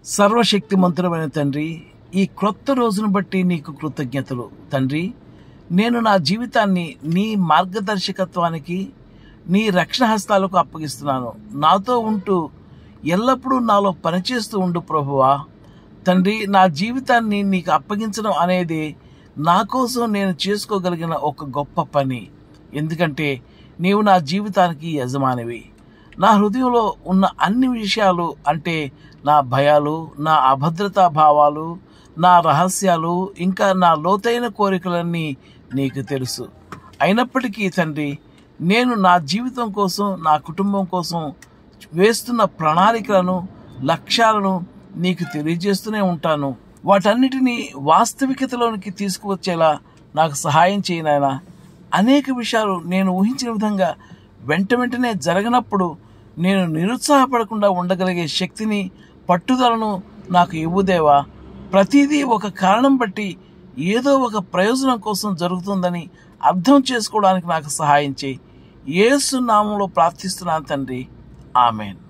సర్వశక్తిమంతుడమైన తండ్రి ఈ క్రొత్త రోజును బట్టి నీకు కృతజ్ఞతలు తండ్రి నేను నా జీవితాన్ని నీ మార్గదర్శకత్వానికి నీ రక్షణ హస్తాలకు అప్పగిస్తున్నాను నాతో ఉంటూ ఎల్లప్పుడూ నాలో పనిచేస్తూ ఉండు ప్రభువా తండ్రి నా జీవితాన్ని నీకు అప్పగించడం అనేది నా కోసం నేను చేసుకోగలిగిన ఒక గొప్ప పని ఎందుకంటే నీవు నా జీవితానికి యజమానివి నా హృదయంలో ఉన్న అన్ని విషయాలు అంటే నా భయాలు నా అభద్రతా భావాలు నా రహస్యాలు ఇంకా నా లోతైన కోరికలన్నీ నీకు తెలుసు అయినప్పటికీ తండ్రి నేను నా జీవితం కోసం నా కుటుంబం కోసం వేస్తున్న ప్రణాళికలను లక్ష్యాలను నీకు తెలియజేస్తూనే ఉంటాను వాటన్నిటినీ వాస్తవికతలోనికి తీసుకువచ్చేలా నాకు సహాయం చేయనాయన అనేక విషయాలు నేను ఊహించిన విధంగా వెంట వెంటనే జరగనప్పుడు నేను నిరుత్సాహపడకుండా ఉండగలిగే శక్తిని పట్టుదలను నాకు ఇవ్వుదేవా ప్రతిదీ ఒక కారణం బట్టి ఏదో ఒక ప్రయోజనం కోసం జరుగుతుందని అర్థం చేసుకోవడానికి నాకు సహాయం చేయి యేసు నామంలో ప్రార్థిస్తున్నాను తండ్రి ఆమెన్